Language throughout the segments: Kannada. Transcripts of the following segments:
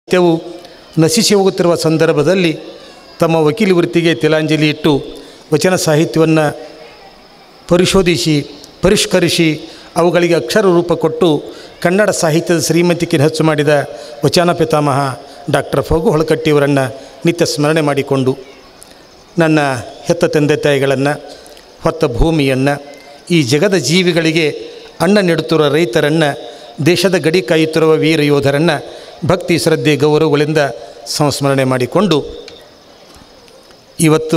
ನಿತ್ಯವೂ ನಶಿಸಿ ಹೋಗುತ್ತಿರುವ ಸಂದರ್ಭದಲ್ಲಿ ತಮ್ಮ ವಕೀಲಿ ವೃತ್ತಿಗೆ ತಿಲಾಂಜಲಿ ಇಟ್ಟು ವಚನ ಸಾಹಿತ್ಯವನ್ನು ಪರಿಶೋಧಿಸಿ ಪರಿಷ್ಕರಿಸಿ ಅವುಗಳಿಗೆ ಅಕ್ಷರ ರೂಪ ಕೊಟ್ಟು ಕನ್ನಡ ಸಾಹಿತ್ಯದ ಶ್ರೀಮಂತಿಕೆ ಹೆಚ್ಚು ಮಾಡಿದ ವಚನ ಪಿತಾಮಹ ಡಾಕ್ಟರ್ ಫಗು ಹೊಳಕಟ್ಟಿಯವರನ್ನು ನಿತ್ಯ ಸ್ಮರಣೆ ಮಾಡಿಕೊಂಡು ನನ್ನ ಹೆತ್ತ ತಂದೆ ತಾಯಿಗಳನ್ನು ಹೊತ್ತ ಭೂಮಿಯನ್ನು ಈ ಜಗದ ಜೀವಿಗಳಿಗೆ ಅನ್ನ ನೀಡುತ್ತಿರುವ ರೈತರನ್ನು ದೇಶದ ಗಡಿ ಕಾಯುತ್ತಿರುವ ವೀರ ಯೋಧರನ್ನು ಭಕ್ತಿ ಶ್ರದ್ಧೆ ಗೌರವಗಳಿಂದ ಸಂಸ್ಮರಣೆ ಮಾಡಿಕೊಂಡು ಇವತ್ತು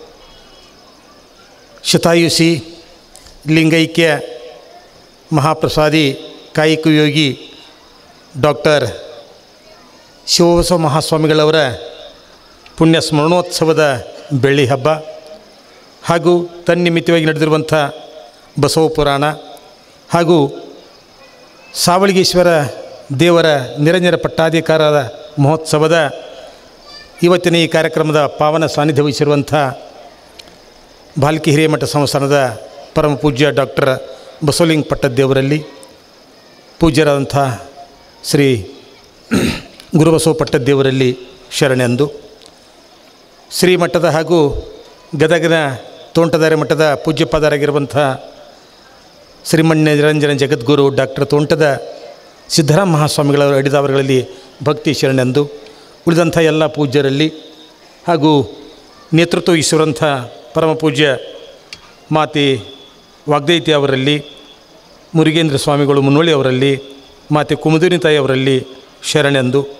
ಶತಾಯುಷಿ ಲಿಂಗೈಕ್ಯ ಮಹಾಪ್ರಸಾದಿ ಕಾಯಿಕ ಯೋಗಿ ಡಾಕ್ಟರ್ ಶಿವಬಸವ ಮಹಾಸ್ವಾಮಿಗಳವರ ಪುಣ್ಯ ಸ್ಮರಣೋತ್ಸವದ ಬೆಳ್ಳಿ ಹಬ್ಬ ಹಾಗೂ ತನ್ನಿಮಿತ್ತವಾಗಿ ನಡೆದಿರುವಂಥ ಬಸವ ಪುರಾಣ ಹಾಗೂ ಸಾವಳಿಗೇಶ್ವರ ದೇವರ ನಿರಂಜನ ಪಟ್ಟಾಧಿಕಾರದ ಮಹೋತ್ಸವದ ಇವತ್ತಿನ ಈ ಕಾರ್ಯಕ್ರಮದ ಪಾವನ ಸಾನ್ನಿಧ್ಯ ವಹಿಸಿರುವಂಥ ಬಾಲ್ಕಿ ಹಿರೇಮಠ ಸಂಸ್ಥಾನದ ಪರಮ ಪೂಜ್ಯ ಡಾಕ್ಟರ್ ಬಸವಲಿಂಗ ಪಟ್ಟದ್ದೇವರಲ್ಲಿ ಪೂಜ್ಯರಾದಂಥ ಶ್ರೀ ಗುರುಬಸವ ಪಟ್ಟದ್ದೇವರಲ್ಲಿ ಶರಣೆಂದು ಶ್ರೀಮಠದ ಹಾಗೂ ಗದಗಿನ ತೋಂಟದಾರೆ ಮಠದ ಪೂಜ್ಯಪಾದರಾಗಿರುವಂಥ ಶ್ರೀಮಣ್ಯ ನಿರಂಜನ ಜಗದ್ಗುರು ಡಾಕ್ಟರ್ ತೋಂಟದ ಸಿದ್ದರಾಮ ಮಹಾಸ್ವಾಮಿಗಳವರ ಅಡಿದವರುಗಳಲ್ಲಿ ಭಕ್ತಿ ಶರಣೆಂದು ಉಳಿದಂಥ ಎಲ್ಲ ಪೂಜ್ಯರಲ್ಲಿ ಹಾಗೂ ನೇತೃತ್ವ ವಹಿಸಿರುವಂಥ ಪರಮ ಪೂಜ್ಯ ಮಾತೆ ವಾಗ್ದೈತಿ ಅವರಲ್ಲಿ ಮುರುಗೇಂದ್ರ ಸ್ವಾಮಿಗಳು ಮುನ್ನೋಳಿ ಅವರಲ್ಲಿ ಮಾತೆ ಕುಮುದಿನಿ ತಾಯಿ ಅವರಲ್ಲಿ ಶರಣೆಂದು